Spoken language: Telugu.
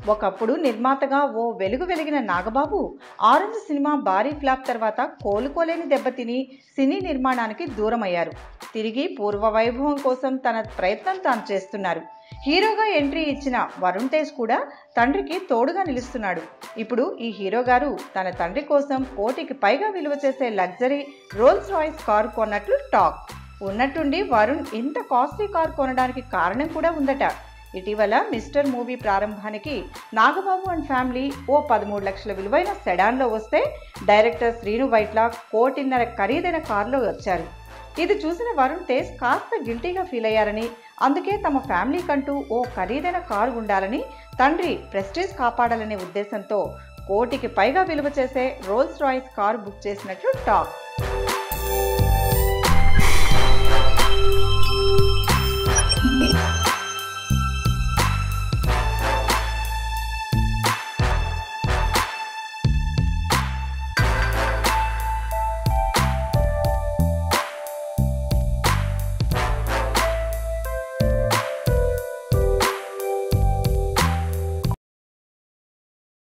ఒకప్పుడు నిర్మాతగా ఓ వెలుగు వెలిగిన నాగబాబు ఆరెంజ్ సినిమా భారీ ఫ్లాప్ తర్వాత కోలుకోలేని దెబ్బతిని సినీ నిర్మాణానికి దూరమయ్యారు తిరిగి పూర్వ వైభవం కోసం తన ప్రయత్నం తాను చేస్తున్నారు హీరోగా ఎంట్రీ ఇచ్చిన వరుణ్ తేజ్ కూడా తండ్రికి తోడుగా నిలుస్తున్నాడు ఇప్పుడు ఈ హీరో గారు తన తండ్రి కోసం కోటికి పైగా విలువ చేసే లగ్జరీ రోల్స్ రాయ్స్ కారు కొన్నట్లు టాక్ ఉన్నట్టుండి వరుణ్ ఇంత కాస్ట్లీ కారు కొనడానికి కారణం కూడా ఉందట ఇటీవల మిస్టర్ మూవీ ప్రారంభానికి నాగబాబు అండ్ ఫ్యామిలీ ఓ పదమూడు లక్షల విలువైన సెడాన్లో వస్తే డైరెక్టర్ శ్రీను వైట్ల కోటిన్నర ఖరీదైన కారులో వచ్చారు ఇది చూసిన వరుణ్ తేజ్ కాస్త గిల్టీగా ఫీల్ అయ్యారని అందుకే తమ ఫ్యామిలీ కంటూ ఓ ఖరీదైన కారు ఉండాలని తండ్రి ప్రెస్టేజ్ కాపాడాలనే ఉద్దేశంతో కోటికి పైగా విలువ చేసే రోల్స్ రాయ్స్ కారు బుక్ చేసినట్లు టాక్